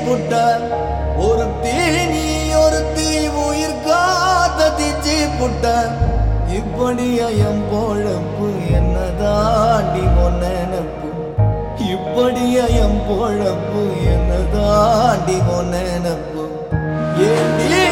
புட்ட ஒரு தீனி ஒரு தீ உயிர் காத்த தீச்சி புட்ட இப்படி என் பொழப்பு என்ன தாண்டி நினப்பு இப்படி என் பொழப்பு என்ன தாண்டி நினப்பு ஏண்டி